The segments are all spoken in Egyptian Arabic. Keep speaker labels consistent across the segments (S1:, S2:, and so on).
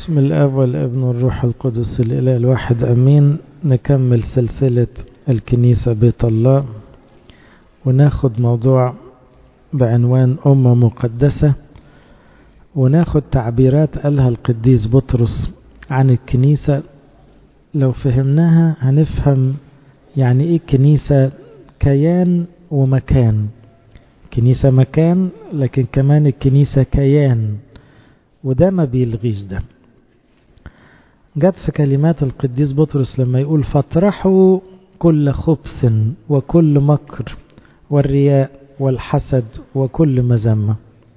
S1: باسم الاب والابن والروح القدس الاله الواحد امين نكمل سلسله الكنيسه بيت الله وناخد موضوع بعنوان امه مقدسه وناخد تعبيرات قالها القديس بطرس عن الكنيسه لو فهمناها هنفهم يعني ايه الكنيسه كيان ومكان كنيسه مكان لكن كمان الكنيسه كيان وده ما بيلغيش ده جت في كلمات القديس بطرس لما يقول فاطرحوا كل خبث وكل مكر والرياء والحسد وكل مذمة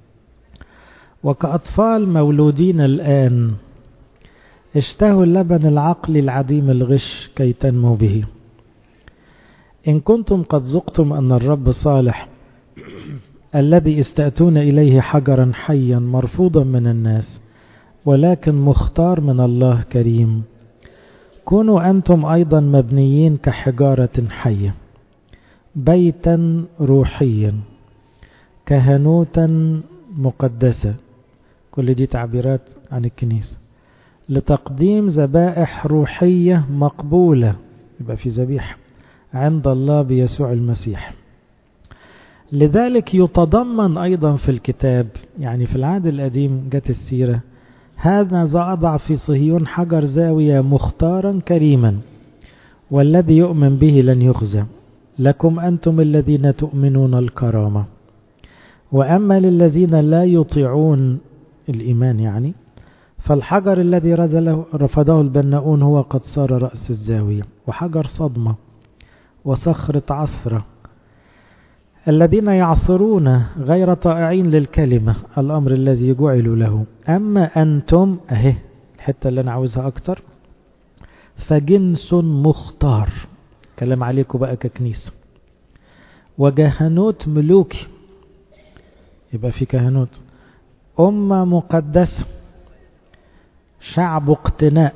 S1: وكأطفال مولودين الآن اشتهوا اللبن العقل العديم الغش كي تنمو به إن كنتم قد ذقتم أن الرب صالح الذي استأتون إليه حجرا حيا مرفوضا من الناس ولكن مختار من الله كريم كونوا أنتم أيضا مبنيين كحجارة حية بيتا روحيا كهنوتا مقدسة كل دي تعبيرات عن الكنيسة لتقديم ذبائح روحية مقبولة يبقى في ذبيحة عند الله بيسوع المسيح لذلك يتضمن أيضا في الكتاب يعني في العهد القديم جت السيرة هذا أضع في صهيون حجر زاوية مختارا كريما والذي يؤمن به لن يخزى لكم أنتم الذين تؤمنون الكرامة وأما للذين لا يطيعون الإيمان يعني فالحجر الذي رفضه البناؤون هو قد صار رأس الزاوية وحجر صدمة وصخرة عثرة الذين يعصرون غير طائعين للكلمة الأمر الذي جعلوا له أما أنتم أهي الحتة اللي أنا عاوزها أكتر فجنس مختار كلام عليكم بقى ككنيسة وجهنوت ملوكي يبقى في كهنوت أمة مقدسة شعب اقتناء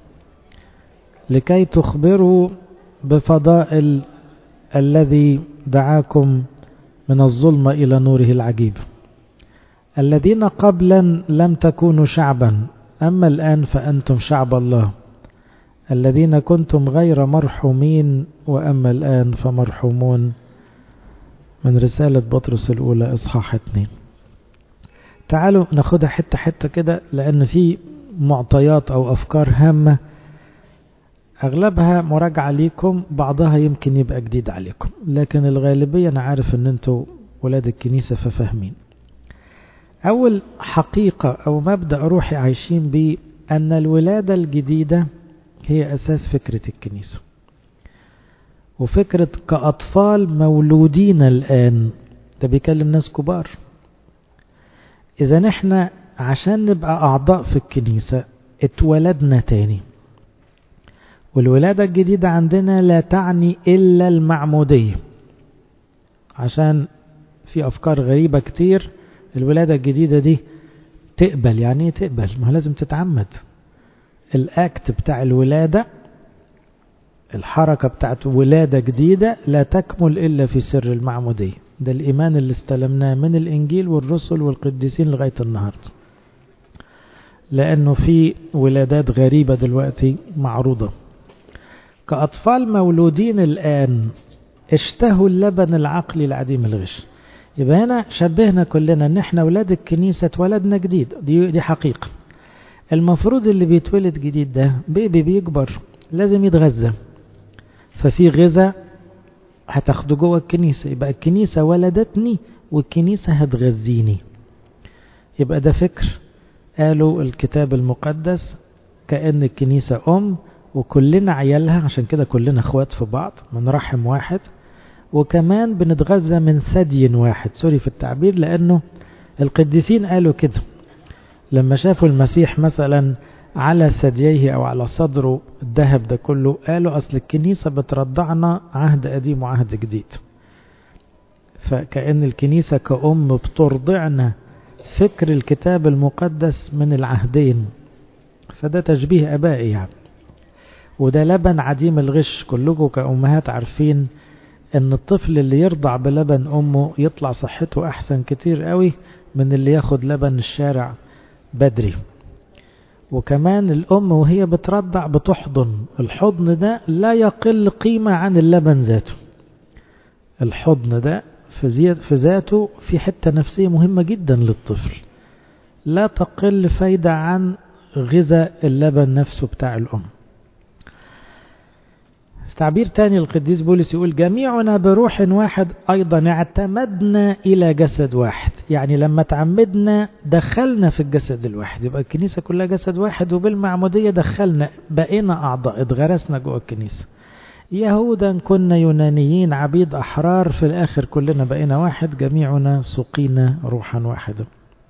S1: لكي تخبروا بفضائل الذي دعاكم من الظلمة إلى نوره العجيب الذين قبلا لم تكونوا شعبا أما الآن فأنتم شعب الله الذين كنتم غير مرحومين وأما الآن فمرحومون من رسالة بطرس الأولى إصحاح 2 تعالوا ناخدها حتة حتة كده لأن في معطيات أو أفكار هامة أغلبها مراجعة ليكم بعضها يمكن يبقى جديد عليكم لكن الغالبية أنا عارف أن أنتوا ولاد الكنيسة ففاهمين أول حقيقة أو مبدأ روحي عايشين بيه أن الولادة الجديدة هي أساس فكرة الكنيسة وفكرة كأطفال مولودين الآن ده بيكلم ناس كبار إذا نحن عشان نبقى أعضاء في الكنيسة اتولدنا تاني والولادة الجديدة عندنا لا تعني إلا المعمودية عشان في أفكار غريبة كتير الولادة الجديدة دي تقبل يعني ايه تقبل ما لازم تتعمد الأكت بتاع الولادة الحركة بتاعت ولادة جديدة لا تكمل إلا في سر المعمودية ده الإيمان اللي استلمناه من الإنجيل والرسل والقديسين لغاية النهاردة لأنه في ولادات غريبة دلوقتي معروضة كأطفال مولودين الآن اشتهوا اللبن العقلي العديم الغش يبقى هنا شبهنا كلنا ان احنا ولاد الكنيسة اتولدنا جديد دي, دي حقيقة المفروض اللي بيتولد جديد ده بيبي بيكبر لازم يتغذى ففي غذاء هتاخده جوه الكنيسة يبقى الكنيسة ولدتني والكنيسة هتغذيني يبقى ده فكر قالوا الكتاب المقدس كأن الكنيسة أم وكلنا عيالها عشان كده كلنا اخوات في بعض من رحم واحد وكمان بنتغذى من ثدي واحد سوري في التعبير لأنه القديسين قالوا كده لما شافوا المسيح مثلا على ثدييه أو على صدره الذهب ده كله قالوا أصل الكنيسة بترضعنا عهد قديم وعهد جديد فكأن الكنيسة كأم بترضعنا فكر الكتاب المقدس من العهدين فده تشبيه أبائي يعني وده لبن عديم الغش كلكم كأمهات عارفين ان الطفل اللي يرضع بلبن امه يطلع صحته احسن كتير قوي من اللي ياخد لبن الشارع بدري وكمان الأم وهي بترضع بتحضن الحضن ده لا يقل قيمة عن اللبن ذاته الحضن ده في, في ذاته في حتة نفسية مهمة جدا للطفل لا تقل فايدة عن غذاء اللبن نفسه بتاع الأم تعبير تاني القديس بولس يقول جميعنا بروح واحد أيضا اعتمدنا إلى جسد واحد يعني لما تعمدنا دخلنا في الجسد الواحد يبقى الكنيسة كلها جسد واحد وبالمعمودية دخلنا بقينا أعضاء اتغرسنا جوه الكنيسة يهودا كنا يونانيين عبيد أحرار في الآخر كلنا بقينا واحد جميعنا سقينا روحا واحدا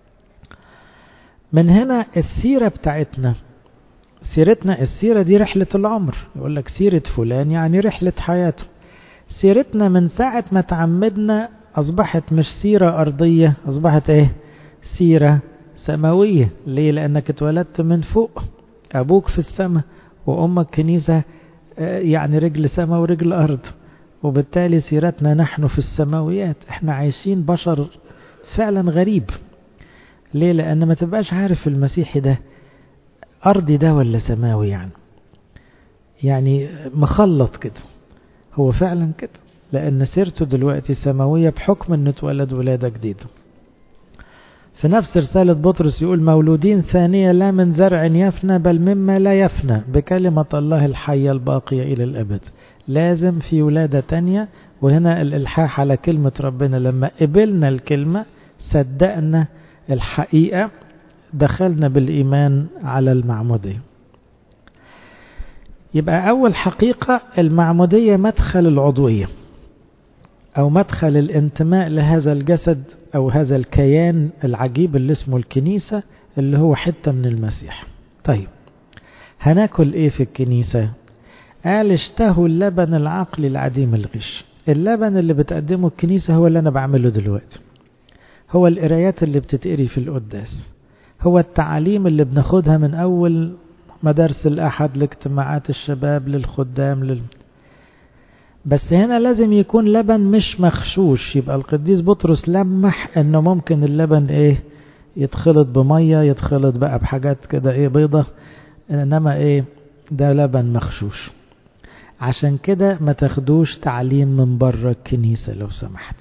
S1: من هنا السيرة بتاعتنا سيرتنا السيرة دي رحلة العمر يقول لك سيرة فلان يعني رحلة حياته سيرتنا من ساعة ما تعمدنا أصبحت مش سيرة أرضية أصبحت إيه سيرة سماوية ليه لأنك اتولدت من فوق أبوك في السماء وأمك كنيسة يعني رجل سماء ورجل أرض وبالتالي سيرتنا نحن في السماويات احنا عايشين بشر فعلا غريب ليه لأن ما تبقاش عارف المسيحي ده أرضي ده ولا سماوي يعني يعني مخلط كده هو فعلا كده لأن سيرته دلوقتي سماوية بحكم أنه اتولد ولادة جديدة في نفس رسالة بطرس يقول مولودين ثانية لا من زرع يفنى بل مما لا يفنى بكلمة الله الحية الباقية إلى الأبد لازم في ولادة تانية وهنا الإلحاح على كلمة ربنا لما قبلنا الكلمة صدقنا الحقيقة دخلنا بالإيمان على المعمودية يبقى أول حقيقة المعمودية مدخل العضوية أو مدخل الانتماء لهذا الجسد أو هذا الكيان العجيب اللي اسمه الكنيسة اللي هو حتة من المسيح طيب هناكل ايه في الكنيسة قال اشتهوا اللبن العقلي العديم الغش اللبن اللي بتقدمه الكنيسة هو اللي أنا بعمله دلوقتي هو القرايات اللي بتتقري في القداس هو التعاليم اللي بناخدها من أول مدارس الأحد لاجتماعات الشباب للخدام لل... بس هنا لازم يكون لبن مش مخشوش يبقى القديس بطرس لمح انه ممكن اللبن ايه يتخلط بمية يتخلط بقى بحاجات كده ايه بيضة انما ايه ده لبن مخشوش عشان كده ما تاخدوش تعليم من بره الكنيسة لو سمحت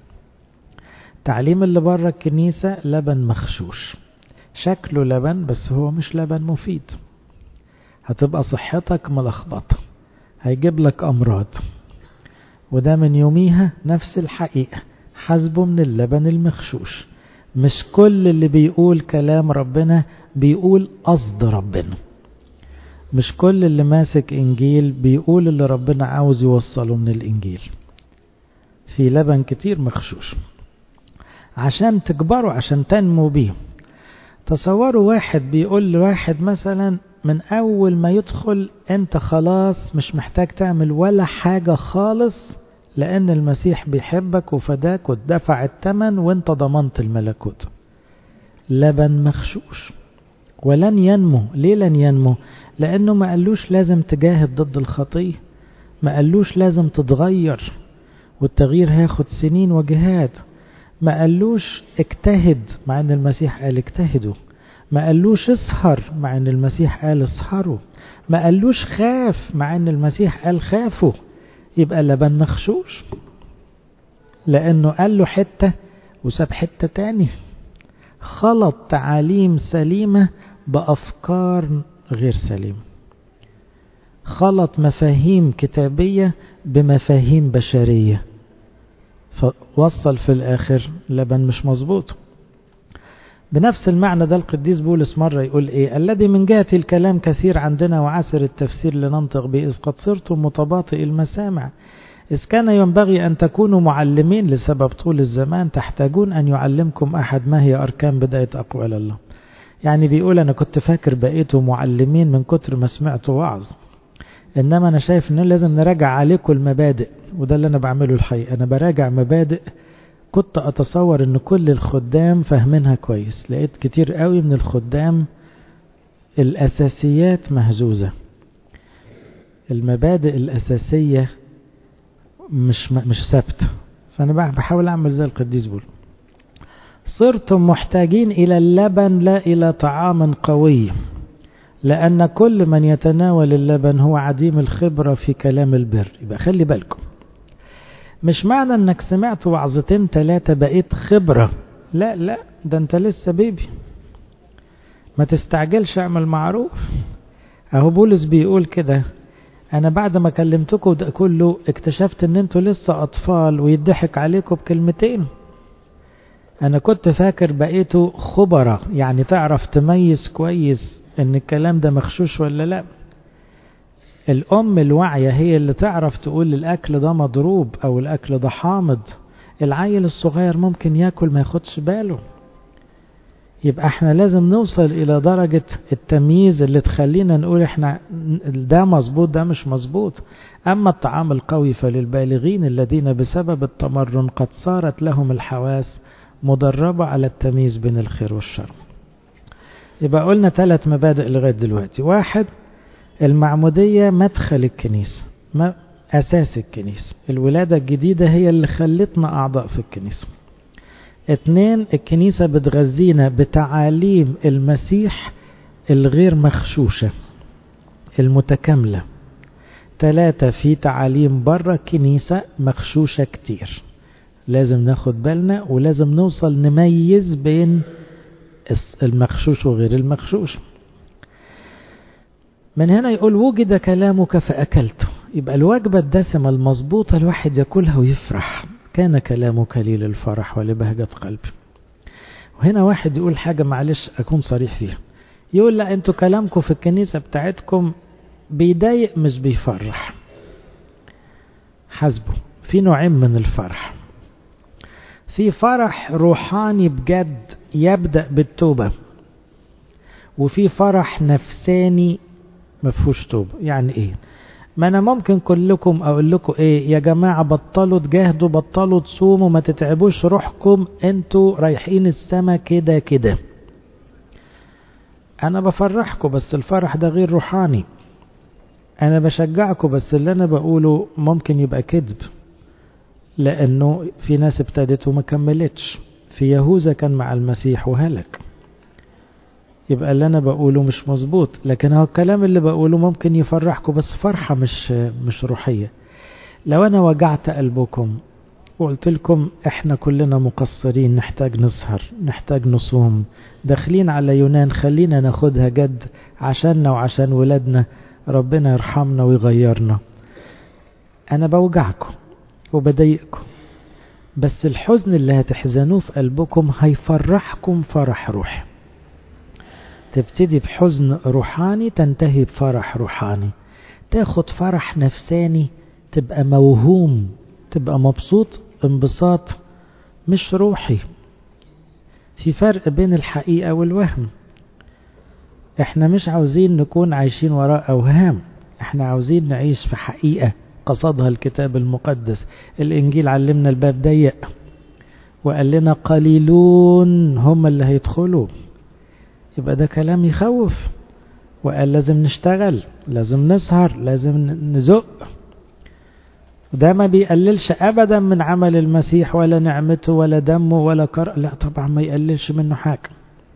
S1: التعليم اللي بره الكنيسة لبن مخشوش شكله لبن بس هو مش لبن مفيد هتبقى صحتك ملخبطة هيجيب لك أمراض وده من يوميها نفس الحقيقة حسبه من اللبن المخشوش مش كل اللي بيقول كلام ربنا بيقول قصد ربنا مش كل اللي ماسك إنجيل بيقول اللي ربنا عاوز يوصله من الإنجيل في لبن كتير مخشوش عشان تكبروا عشان تنمو بيه تصوروا واحد بيقول لواحد مثلا من أول ما يدخل أنت خلاص مش محتاج تعمل ولا حاجة خالص لأن المسيح بيحبك وفداك ودفع الثمن وانت ضمنت الملكوت لبن مخشوش ولن ينمو ليه لن ينمو لأنه ما قالوش لازم تجاهد ضد الخطية ما قالوش لازم تتغير والتغيير هياخد سنين وجهاد ما قالوش اجتهد مع ان المسيح قال اجتهدوا ما قالوش اسهر مع ان المسيح قال اسهروا ما قالوش خاف مع ان المسيح قال خافوا يبقى لبن مخشوش لانه قال له حتة وساب حتة تاني خلط تعاليم سليمة بأفكار غير سليمة خلط مفاهيم كتابية بمفاهيم بشرية فوصل في الآخر لبن مش مظبوط بنفس المعنى ده القديس بولس مرة يقول إيه الذي من جهة الكلام كثير عندنا وعسر التفسير لننطق به إذ قد صرتم متباطئ المسامع إذ كان ينبغي أن تكونوا معلمين لسبب طول الزمان تحتاجون أن يعلمكم أحد ما هي أركان بداية أقوال الله يعني بيقول أنا كنت فاكر بقيتوا معلمين من كتر ما سمعت وعظ إنما أنا شايف إن لازم نراجع عليكم المبادئ وده اللي أنا بعمله الحقيقة أنا براجع مبادئ كنت أتصور إن كل الخدام فاهمينها كويس لقيت كتير قوي من الخدام الأساسيات مهزوزة المبادئ الأساسية مش مش ثابتة فأنا بحاول أعمل زي القديس بول صرتم محتاجين إلى اللبن لا إلى طعام قوي لأن كل من يتناول اللبن هو عديم الخبرة في كلام البر يبقى خلي بالكم مش معنى انك سمعت وعظتين ثلاثة بقيت خبرة لا لا ده انت لسه بيبي ما تستعجلش اعمل معروف اهو بولس بيقول كده انا بعد ما كلمتكم ده كله اكتشفت ان انتوا لسه اطفال ويضحك عليكم بكلمتين انا كنت فاكر بقيتوا خبرة يعني تعرف تميز كويس ان الكلام ده مخشوش ولا لا الام الواعية هي اللي تعرف تقول الاكل ده مضروب او الاكل ده حامض العيل الصغير ممكن ياكل ما ياخدش باله يبقى احنا لازم نوصل الى درجة التمييز اللي تخلينا نقول احنا ده مظبوط ده مش مظبوط اما الطعام القوي فللبالغين الذين بسبب التمرن قد صارت لهم الحواس مدربة على التمييز بين الخير والشر يبقى قلنا ثلاث مبادئ لغاية دلوقتي واحد المعمودية مدخل الكنيسة أساس الكنيسة الولادة الجديدة هي اللي خلتنا أعضاء في الكنيسة اتنين الكنيسة بتغذينا بتعاليم المسيح الغير مخشوشة المتكاملة تلاتة في تعاليم بره الكنيسة مخشوشة كتير لازم ناخد بالنا ولازم نوصل نميز بين المخشوش وغير المخشوش من هنا يقول وجد كلامك فأكلته يبقى الوجبة الدسمة المظبوطة الواحد يأكلها ويفرح كان كلامك لي للفرح ولبهجة قلبي وهنا واحد يقول حاجة معلش أكون صريح فيها يقول لا انتوا كلامكم في الكنيسة بتاعتكم بيضايق مش بيفرح حسبه في نوعين من الفرح في فرح روحاني بجد يبدأ بالتوبة وفي فرح نفساني مفهوش توبة يعني ايه ما انا ممكن كلكم اقول لكم ايه يا جماعة بطلوا تجاهدوا بطلوا تصوموا ما تتعبوش روحكم انتوا رايحين السما كده كده انا بفرحكم بس الفرح ده غير روحاني انا بشجعكم بس اللي انا بقوله ممكن يبقى كذب لانه في ناس ابتدت وما كملتش في يهوذا كان مع المسيح وهلك يبقى اللي انا بقوله مش مظبوط لكن هو الكلام اللي بقوله ممكن يفرحكم بس فرحة مش مش روحية لو انا وجعت قلبكم وقلت لكم احنا كلنا مقصرين نحتاج نسهر نحتاج نصوم داخلين على يونان خلينا ناخدها جد عشاننا وعشان ولادنا ربنا يرحمنا ويغيرنا انا بوجعكم وبضايقكم بس الحزن اللي هتحزنوه في قلبكم هيفرحكم فرح روحي تبتدي بحزن روحاني تنتهي بفرح روحاني تاخد فرح نفساني تبقى موهوم تبقى مبسوط انبساط مش روحي في فرق بين الحقيقة والوهم احنا مش عاوزين نكون عايشين وراء اوهام احنا عاوزين نعيش في حقيقة قصدها الكتاب المقدس الانجيل علمنا الباب ضيق وقال لنا قليلون هم اللي هيدخلوا يبقى ده كلام يخوف وقال لازم نشتغل لازم نسهر لازم نزق وده ما بيقللش ابدا من عمل المسيح ولا نعمته ولا دمه ولا كر لا طبعا ما يقللش منه حاجه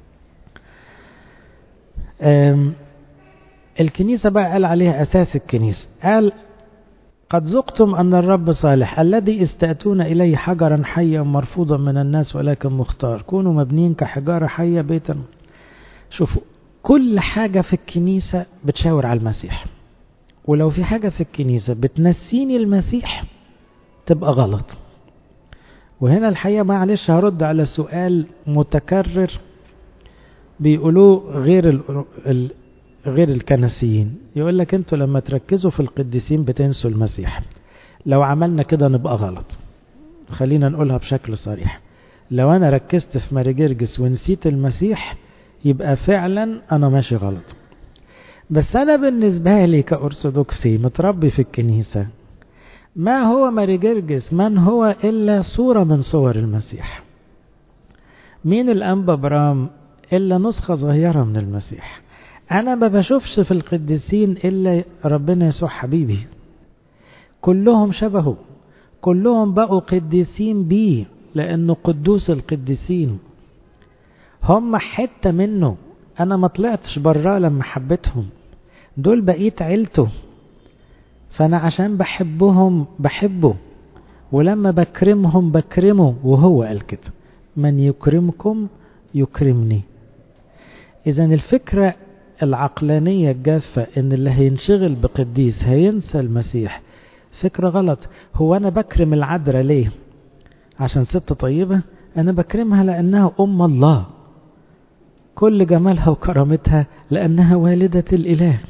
S1: الكنيسة بقى قال عليها أساس الكنيسة قال قد ذقتم أن الرب صالح الذي استأتون إليه حجرا حيا مرفوضا من الناس ولكن مختار كونوا مبنيين كحجارة حية بيتا شوفوا كل حاجة في الكنيسة بتشاور على المسيح ولو في حاجة في الكنيسة بتنسيني المسيح تبقى غلط وهنا الحقيقة معلش هرد على سؤال متكرر بيقولوه غير ال ال غير الكنسيين يقول لك انتوا لما تركزوا في القديسين بتنسوا المسيح لو عملنا كده نبقى غلط خلينا نقولها بشكل صريح لو انا ركزت في ماري جرجس ونسيت المسيح يبقى فعلا انا ماشي غلط بس انا بالنسبة لي كأرثوذكسي متربي في الكنيسة ما هو ماري جرجس من هو الا صورة من صور المسيح مين الانبا برام الا نسخة صغيرة من المسيح انا ما بشوفش في القديسين الا ربنا يسوع حبيبي كلهم شبهه كلهم بقوا قديسين بيه لانه قدوس القديسين هم حتة منه أنا ما طلعتش براه لما حبيتهم دول بقيت عيلته فأنا عشان بحبهم بحبه ولما بكرمهم بكرمه وهو قال كده من يكرمكم يكرمني إذا الفكرة العقلانية الجافة إن اللي هينشغل بقديس هينسى المسيح فكرة غلط هو أنا بكرم العذراء ليه عشان ست طيبة أنا بكرمها لأنها أم الله كل جمالها وكرامتها لأنها والدة الإله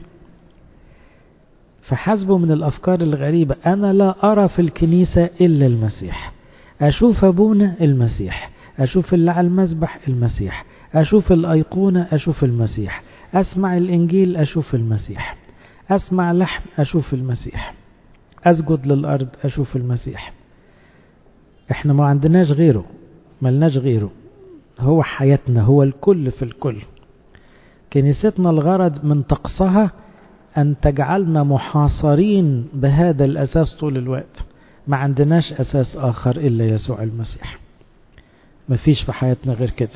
S1: فحسبه من الأفكار الغريبة أنا لا أرى في الكنيسة إلا المسيح أشوف أبونا المسيح أشوف اللي على المسبح المسيح أشوف الأيقونة أشوف المسيح أسمع الإنجيل أشوف المسيح أسمع لحن أشوف المسيح أسجد للأرض أشوف المسيح إحنا ما عندناش غيره ملناش غيره هو حياتنا هو الكل في الكل كنيستنا الغرض من طقسها أن تجعلنا محاصرين بهذا الأساس طول الوقت ما عندناش أساس آخر إلا يسوع المسيح ما فيش في حياتنا غير كده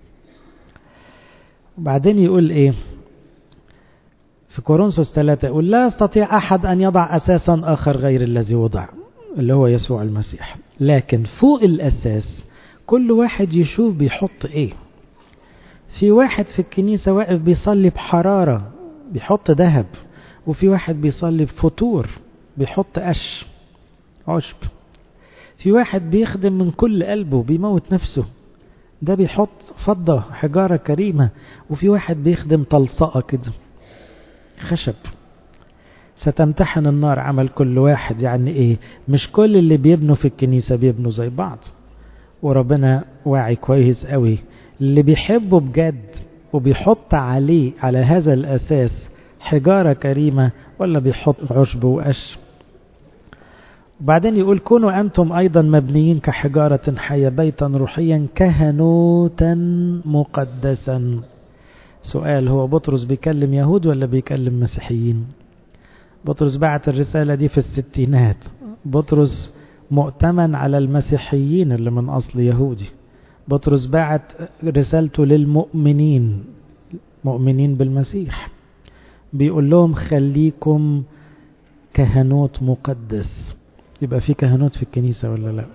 S1: وبعدين يقول إيه في كورنثوس 3 يقول لا يستطيع أحد أن يضع أساسا آخر غير الذي وضع اللي هو يسوع المسيح لكن فوق الأساس كل واحد يشوف بيحط إيه في واحد في الكنيسة واقف بيصلي بحرارة بيحط ذهب وفي واحد بيصلي بفتور بيحط قش عشب في واحد بيخدم من كل قلبه بيموت نفسه ده بيحط فضة حجارة كريمة وفي واحد بيخدم طلصقة كده خشب ستمتحن النار عمل كل واحد يعني ايه مش كل اللي بيبنوا في الكنيسة بيبنوا زي بعض وربنا واعي كويس قوي اللي بيحبه بجد وبيحط عليه على هذا الأساس حجارة كريمة ولا بيحط عشب وقش وبعدين يقول كونوا أنتم أيضا مبنيين كحجارة حية بيتا روحيا كهنوتا مقدسا سؤال هو بطرس بيكلم يهود ولا بيكلم مسيحيين بطرس بعت الرسالة دي في الستينات بطرس مؤتمن على المسيحيين اللي من أصل يهودي بطرس بعت رسالته للمؤمنين مؤمنين بالمسيح بيقول لهم خليكم كهنوت مقدس يبقى في كهنوت في الكنيسة ولا لا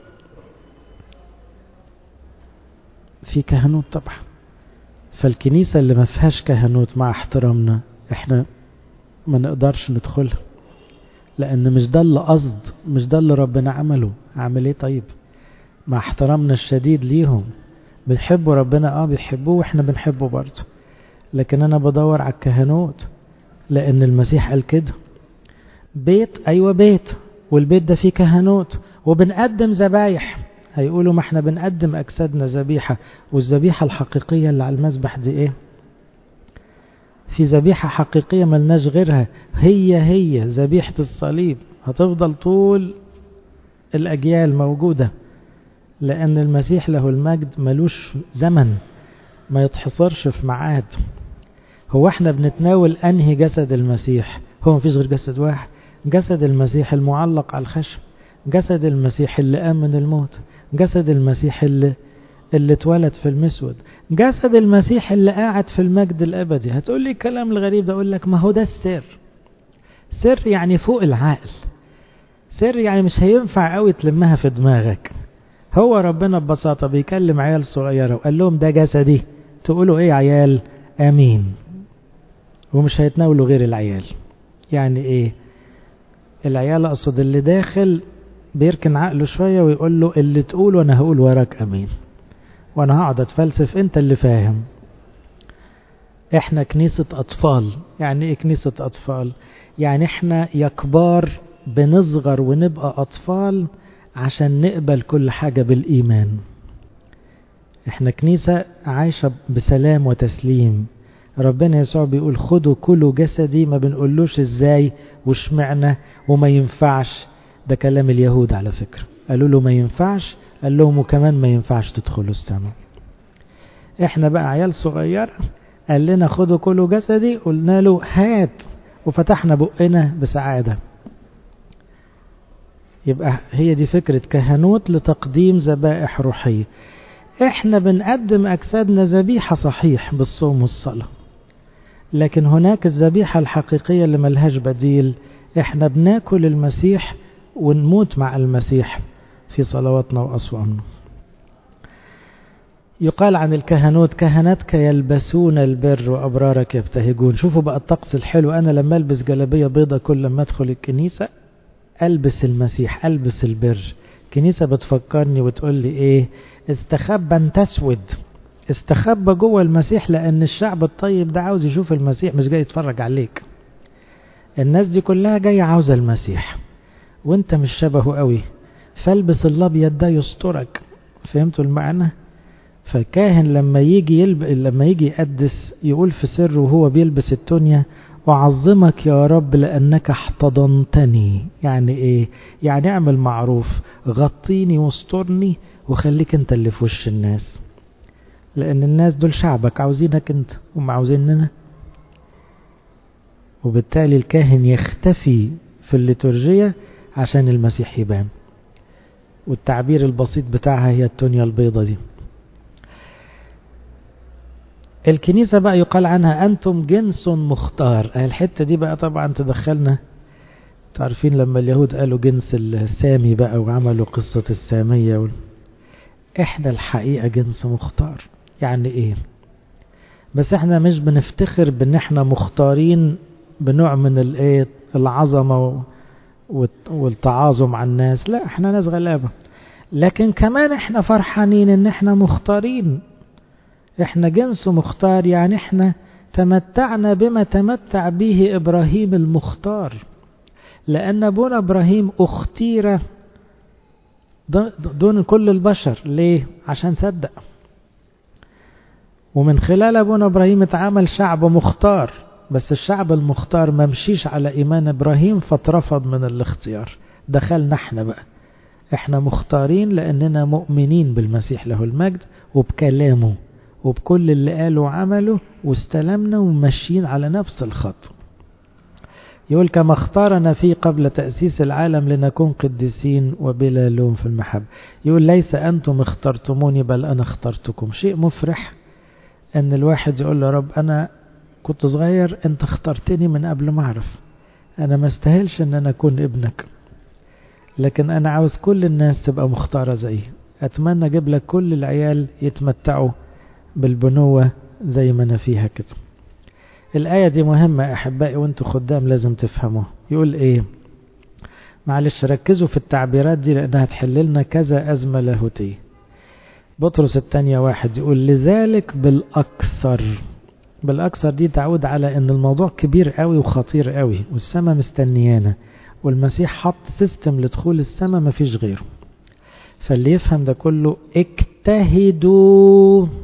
S1: في كهنوت طبعا فالكنيسة اللي ما فيهاش كهنوت مع احترامنا احنا ما نقدرش ندخلها لان مش ده اللي قصد مش ده اللي ربنا عمله عمل ايه طيب مع احترامنا الشديد ليهم بيحبوا ربنا اه بيحبوه واحنا بنحبه برضه لكن انا بدور على الكهنوت لان المسيح قال كده بيت ايوه بيت والبيت ده فيه كهنوت وبنقدم ذبايح هيقولوا ما احنا بنقدم اجسادنا ذبيحه والذبيحه الحقيقيه اللي على المذبح دي ايه في ذبيحه حقيقيه ملناش غيرها هي هي ذبيحه الصليب هتفضل طول الاجيال موجوده لأن المسيح له المجد ملوش زمن ما يتحصرش في ميعاد هو احنا بنتناول أنهي جسد المسيح هو مفيش غير جسد واحد جسد المسيح المعلق على الخشب جسد المسيح اللي قام من الموت جسد المسيح اللي اللي اتولد في المسود جسد المسيح اللي قاعد في المجد الأبدي هتقول لي الكلام الغريب ده أقول لك ما هو ده السر سر يعني فوق العقل سر يعني مش هينفع قوي تلمها في دماغك هو ربنا ببساطة بيكلم عيال صغيرة وقال لهم ده جسدي تقولوا ايه عيال امين ومش هيتناولوا غير العيال يعني ايه العيال اقصد اللي داخل بيركن عقله شوية ويقول له اللي تقوله انا هقول وراك امين وانا هقعد اتفلسف انت اللي فاهم احنا كنيسة اطفال يعني ايه كنيسة اطفال يعني احنا يا كبار بنصغر ونبقى اطفال عشان نقبل كل حاجة بالإيمان احنا كنيسة عايشة بسلام وتسليم ربنا يسوع بيقول خدوا كلوا جسدي ما بنقولوش ازاي وشمعنا وما ينفعش ده كلام اليهود على فكرة قالوا له ما ينفعش قال لهم وكمان ما ينفعش تدخلوا السماء احنا بقى عيال صغيرة قال لنا خدوا كلوا جسدي قلنا له هات وفتحنا بقنا بسعادة يبقى هي دي فكرة كهنوت لتقديم ذبائح روحية احنا بنقدم اجسادنا ذبيحة صحيح بالصوم والصلاة لكن هناك الذبيحة الحقيقية اللي ملهاش بديل احنا بناكل المسيح ونموت مع المسيح في صلواتنا وأصوامنا يقال عن الكهنوت كهنتك يلبسون البر وأبرارك يبتهجون شوفوا بقى الطقس الحلو أنا لما ألبس جلبية بيضة كل لما أدخل الكنيسة ألبس المسيح ألبس البر الكنيسة بتفكرني وتقول لي إيه استخبى أن تسود استخبى جوه المسيح لأن الشعب الطيب ده عاوز يشوف المسيح مش جاي يتفرج عليك الناس دي كلها جاية عاوزة المسيح وانت مش شبهه قوي فالبس الابيض ده يسترك فهمتوا المعنى فالكاهن لما يجي يلب... لما يجي يقدس يقول في سره وهو بيلبس التونيا أعظمك يا رب لأنك احتضنتني يعني إيه يعني اعمل معروف غطيني واسترني وخليك انت اللي في وش الناس لأن الناس دول شعبك عاوزينك انت هم عاوزيننا وبالتالي الكاهن يختفي في الليتورجية عشان المسيح يبان والتعبير البسيط بتاعها هي التونيا البيضة دي الكنيسة بقى يقال عنها أنتم جنس مختار الحتة دي بقى طبعا تدخلنا تعرفين لما اليهود قالوا جنس السامي بقى وعملوا قصة السامية و... احنا الحقيقة جنس مختار يعني ايه بس احنا مش بنفتخر بان احنا مختارين بنوع من الايه العظمة والتعاظم على الناس لا احنا ناس غلابة لكن كمان احنا فرحانين ان احنا مختارين احنا جنس مختار يعني احنا تمتعنا بما تمتع به ابراهيم المختار لان ابونا ابراهيم اختير دون كل البشر ليه عشان صدق ومن خلال ابونا ابراهيم اتعامل شعب مختار بس الشعب المختار ما مشيش على ايمان ابراهيم فاترفض من الاختيار دخلنا احنا بقى احنا مختارين لاننا مؤمنين بالمسيح له المجد وبكلامه وبكل اللي قاله وعمله واستلمنا وماشيين على نفس الخط يقول كما اختارنا فيه قبل تأسيس العالم لنكون قديسين وبلا لوم في المحبة يقول ليس أنتم اخترتموني بل أنا اخترتكم شيء مفرح أن الواحد يقول له رب أنا كنت صغير أنت اخترتني من قبل ما أعرف أنا ما استاهلش أن أنا أكون ابنك لكن أنا عاوز كل الناس تبقى مختارة زيي أتمنى أجيب لك كل العيال يتمتعوا بالبنوة زي ما أنا فيها كده الآية دي مهمة أحبائي وانتوا خدام لازم تفهموها يقول إيه معلش ركزوا في التعبيرات دي لأنها تحل لنا كذا أزمة لاهوتية بطرس الثانية واحد يقول لذلك بالأكثر بالأكثر دي تعود على أن الموضوع كبير قوي وخطير قوي والسماء مستنيانا والمسيح حط سيستم لدخول السماء ما فيش غيره فاللي يفهم ده كله اجتهدوا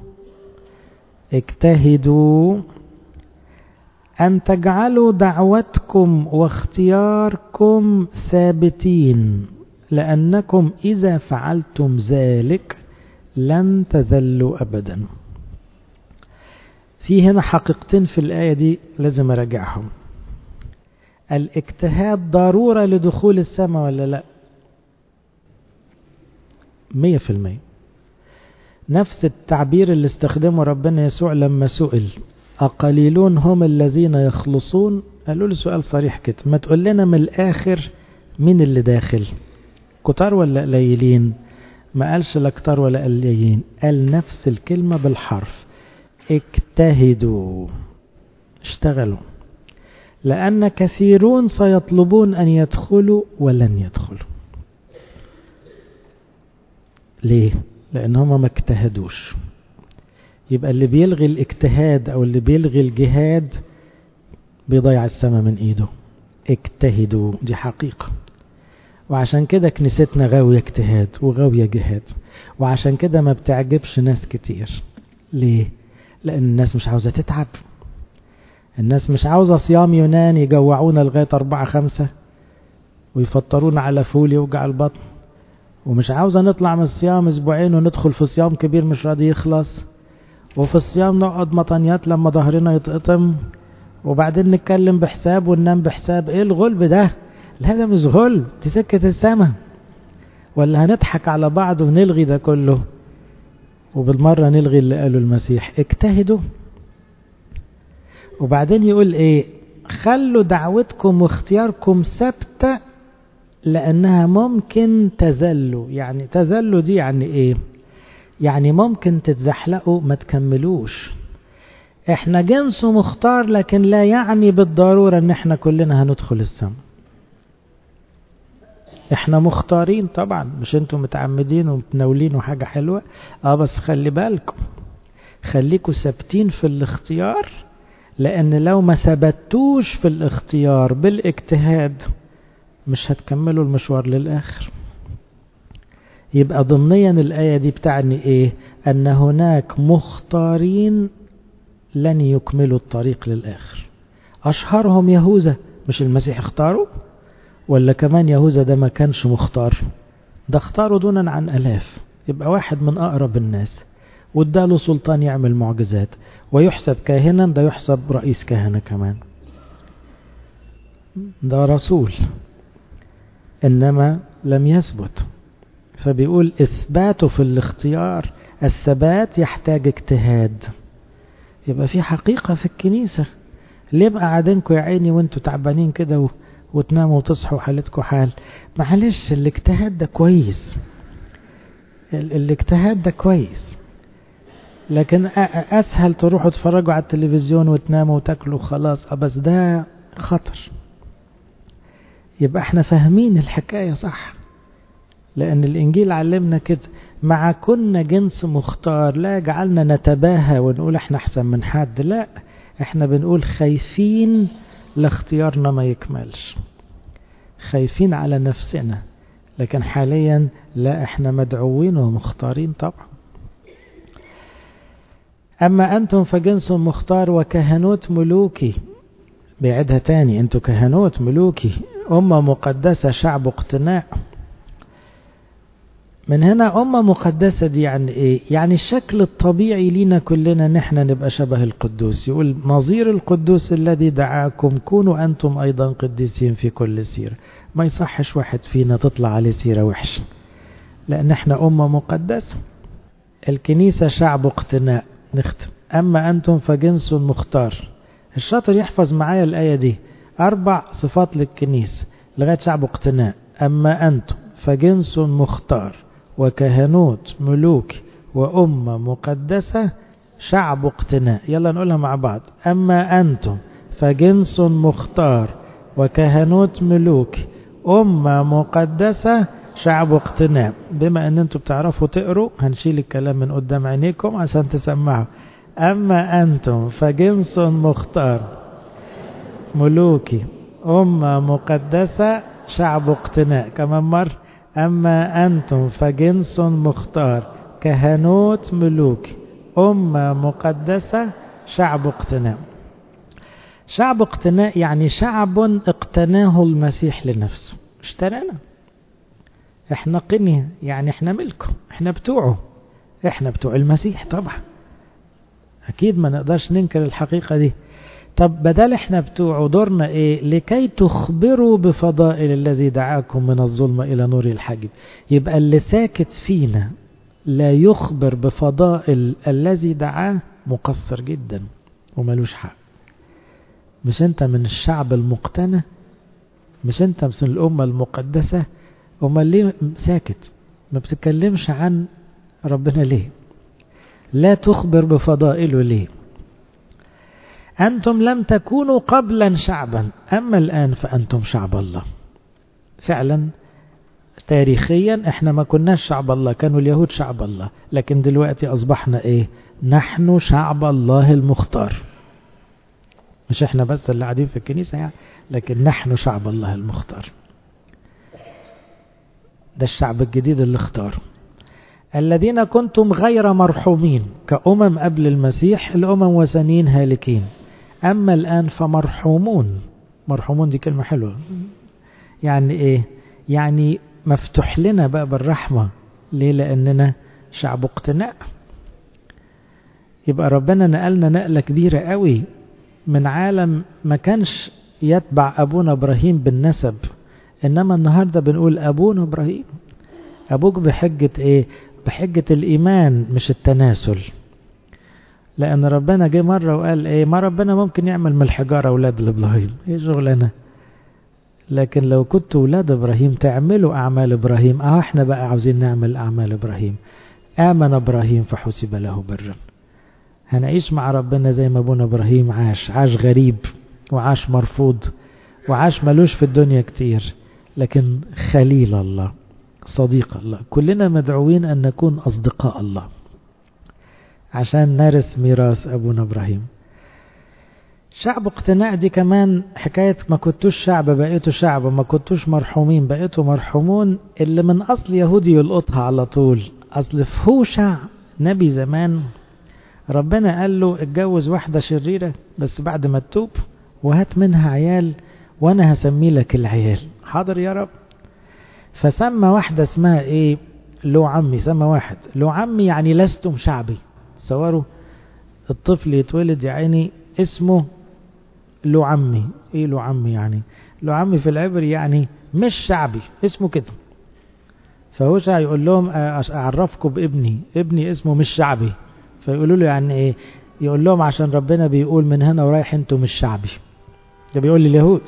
S1: اجتهدوا أن تجعلوا دعوتكم واختياركم ثابتين لأنكم إذا فعلتم ذلك لن تذلوا أبدا في هنا حقيقتين في الآية دي لازم أراجعهم الاجتهاد ضرورة لدخول السماء ولا لا مية في المية نفس التعبير اللي استخدمه ربنا يسوع لما سئل أقليلون هم الذين يخلصون قالوا له سؤال صريح كده ما تقول لنا من الآخر مين اللي داخل كتار ولا قليلين ما قالش لا كتار ولا قليلين قال نفس الكلمة بالحرف اجتهدوا اشتغلوا لأن كثيرون سيطلبون أن يدخلوا ولن يدخلوا ليه؟ لأن هم ما اجتهدوش يبقى اللي بيلغي الاجتهاد أو اللي بيلغي الجهاد بيضيع السماء من إيده اجتهدوا دي حقيقة وعشان كده كنيستنا غاوية اجتهاد وغاوية جهاد وعشان كده ما بتعجبش ناس كتير ليه؟ لأن الناس مش عاوزة تتعب الناس مش عاوزة صيام يونان يجوعونا لغاية أربعة خمسة ويفطرونا على فول يوجع البطن ومش عاوزة نطلع من الصيام اسبوعين وندخل في صيام كبير مش راضي يخلص وفي الصيام نقعد مطنيات لما ظهرنا يتقطم وبعدين نتكلم بحساب وننام بحساب ايه الغلب ده لا ده مش غلب دي سكة السما ولا هنضحك على بعض ونلغي ده كله وبالمرة نلغي اللي قاله المسيح اجتهدوا وبعدين يقول ايه خلوا دعوتكم واختياركم ثابتة لأنها ممكن تزلوا يعني تزلوا دي يعني ايه يعني ممكن تتزحلقوا ما تكملوش احنا جنس مختار لكن لا يعني بالضرورة ان احنا كلنا هندخل السماء احنا مختارين طبعا مش انتم متعمدين ومتناولين وحاجة حلوة اه بس خلي بالكم خليكم ثابتين في الاختيار لان لو ما ثبتوش في الاختيار بالاجتهاد مش هتكملوا المشوار للاخر يبقى ضمنيا الآية دي بتعني ايه ان هناك مختارين لن يكملوا الطريق للآخر أشهرهم يهوذا مش المسيح اختاره ولا كمان يهوذا ده ما كانش مختار ده اختاره دونا عن ألاف يبقى واحد من أقرب الناس واداله سلطان يعمل معجزات ويحسب كاهنا ده يحسب رئيس كهنة كمان ده رسول إنما لم يثبت فبيقول إثباته في الاختيار الثبات يحتاج اجتهاد يبقى في حقيقة في الكنيسة ليه بقى قاعدينكم يا عيني وانتوا تعبانين كده و... وتناموا وتصحوا حالتكم حال معلش الاجتهاد ده كويس ال... الاجتهاد ده كويس لكن اسهل تروحوا تتفرجوا على التلفزيون وتناموا وتاكلوا خلاص بس ده خطر يبقى احنا فاهمين الحكاية صح لأن الإنجيل علمنا كده مع كنا جنس مختار لا جعلنا نتباهى ونقول احنا أحسن من حد لا احنا بنقول خايفين لاختيارنا ما يكملش خايفين على نفسنا لكن حاليا لا احنا مدعوين ومختارين طبعا أما أنتم فجنس مختار وكهنوت ملوكي بيعدها تاني أنتم كهنوت ملوكي أمة مقدسة شعب اقتناع من هنا أمة مقدسة دي يعني إيه؟ يعني الشكل الطبيعي لينا كلنا نحن نبقى شبه القدوس يقول نظير القدوس الذي دعاكم كونوا أنتم أيضا قديسين في كل سيرة ما يصحش واحد فينا تطلع عليه سيرة وحشة لأن احنا أمة مقدسة الكنيسة شعب اقتناء نختم أما أنتم فجنس مختار الشاطر يحفظ معايا الآية دي أربع صفات للكنيسة لغاية شعب اقتناء أما أنتم فجنس مختار وكهنوت ملوك وأمة مقدسة شعب اقتناء يلا نقولها مع بعض أما أنتم فجنس مختار وكهنوت ملوك أمة مقدسة شعب اقتناء بما أن أنتم بتعرفوا تقروا هنشيل الكلام من قدام عينيكم عشان تسمعوا أما أنتم فجنس مختار ملوكي أمة مقدسة شعب اقتناء كمان مرة أما أنتم فجنس مختار كهنوت ملوك أمة مقدسة شعب اقتناء شعب اقتناء يعني شعب اقتناه المسيح لنفسه اشترانا احنا قنية يعني احنا ملكه احنا بتوعه احنا بتوع المسيح طبعا اكيد ما نقدرش ننكر الحقيقة دي طب بدل احنا بتوعه دورنا ايه لكي تخبروا بفضائل الذي دعاكم من الظلم الى نور الحجب يبقى اللي ساكت فينا لا يخبر بفضائل الذي دعاه مقصر جدا وملوش حق مش انت من الشعب المقتنى مش انت من الامة المقدسة امال ليه ساكت ما بتتكلمش عن ربنا ليه لا تخبر بفضائله ليه أنتم لم تكونوا قبلا شعبا أما الآن فأنتم شعب الله فعلا تاريخيا احنا ما كناش شعب الله كانوا اليهود شعب الله لكن دلوقتي أصبحنا ايه نحن شعب الله المختار مش احنا بس اللي قاعدين في الكنيسة يعني لكن نحن شعب الله المختار ده الشعب الجديد اللي اختاره الذين كنتم غير مرحومين كأمم قبل المسيح الأمم وثنين هالكين أما الآن فمرحومون مرحومون دي كلمة حلوة يعني إيه يعني مفتوح لنا بقى بالرحمة ليه لأننا شعب اقتناء يبقى ربنا نقلنا نقلة كبيرة قوي من عالم ما كانش يتبع أبونا إبراهيم بالنسب إنما النهاردة بنقول أبونا إبراهيم أبوك بحجة إيه بحجة الإيمان مش التناسل لأن ربنا جه مرة وقال إيه ما ربنا ممكن يعمل من الحجارة أولاد لإبراهيم إيه شغلنا لكن لو كنت أولاد إبراهيم تعملوا أعمال إبراهيم أه إحنا بقى عاوزين نعمل أعمال إبراهيم آمن إبراهيم فحسب له برا هنعيش مع ربنا زي ما أبونا إبراهيم عاش عاش غريب وعاش مرفوض وعاش ملوش في الدنيا كتير لكن خليل الله صديق الله كلنا مدعوين أن نكون أصدقاء الله عشان نرث ميراث أبونا إبراهيم شعب اقتناع دي كمان حكاية ما كنتوش شعب بقيتوا شعب ما كنتوش مرحومين بقيتوا مرحومون اللي من أصل يهودي يلقطها على طول أصل فهوشع نبي زمان ربنا قال له اتجوز واحدة شريرة بس بعد ما تتوب وهات منها عيال وانا هسمي لك العيال حاضر يا رب فسمى واحدة اسمها ايه لو عمي سمى واحد لو عمي يعني لستم شعبي تصوروا الطفل يتولد يا عيني اسمه لو عمي ايه لو عمي يعني لو عمي في العبري يعني مش شعبي اسمه كده فهوشع يقول لهم اعرفكم بابني ابني اسمه مش شعبي فيقولوا له يعني ايه يقول لهم عشان ربنا بيقول من هنا ورايح انتوا مش شعبي ده بيقول لليهود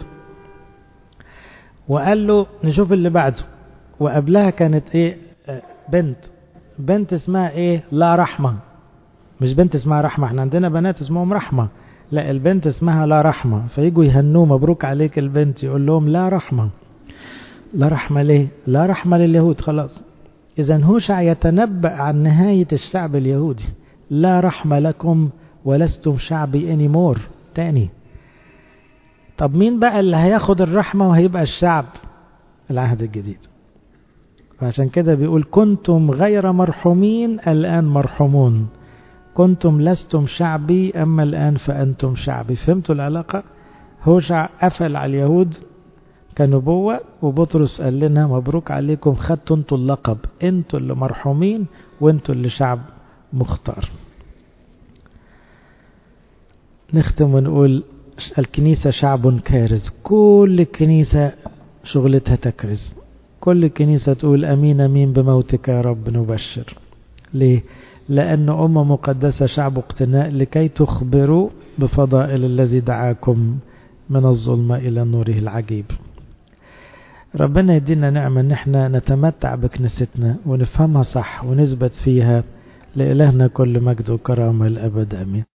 S1: وقال له نشوف اللي بعده وقبلها كانت ايه بنت بنت اسمها ايه لا رحمة مش بنت اسمها رحمة احنا عندنا بنات اسمهم رحمة لا البنت اسمها لا رحمة فيجوا يهنوه مبروك عليك البنت يقول لهم لا رحمة لا رحمة ليه لا رحمة لليهود خلاص اذا هوشع يتنبأ عن نهاية الشعب اليهودي لا رحمة لكم ولستم شعبي anymore تاني طب مين بقى اللي هياخد الرحمة وهيبقى الشعب العهد الجديد فعشان كده بيقول كنتم غير مرحومين الآن مرحومون كنتم لستم شعبي أما الآن فأنتم شعبي فهمتوا العلاقة هوشع قفل على اليهود كنبوة وبطرس قال لنا مبروك عليكم خدتوا انتوا اللقب انتوا اللي مرحومين وانتوا اللي شعب مختار نختم ونقول الكنيسة شعب كارز كل الكنيسة شغلتها تكرز كل الكنيسة تقول أمين أمين بموتك يا رب نبشر ليه؟ لأن أمة مقدسة شعب اقتناء لكي تخبروا بفضائل الذي دعاكم من الظلمة إلى نوره العجيب ربنا يدينا نعمة ان احنا نتمتع بكنيستنا ونفهمها صح ونثبت فيها لإلهنا كل مجد وكرامة الأبد أمين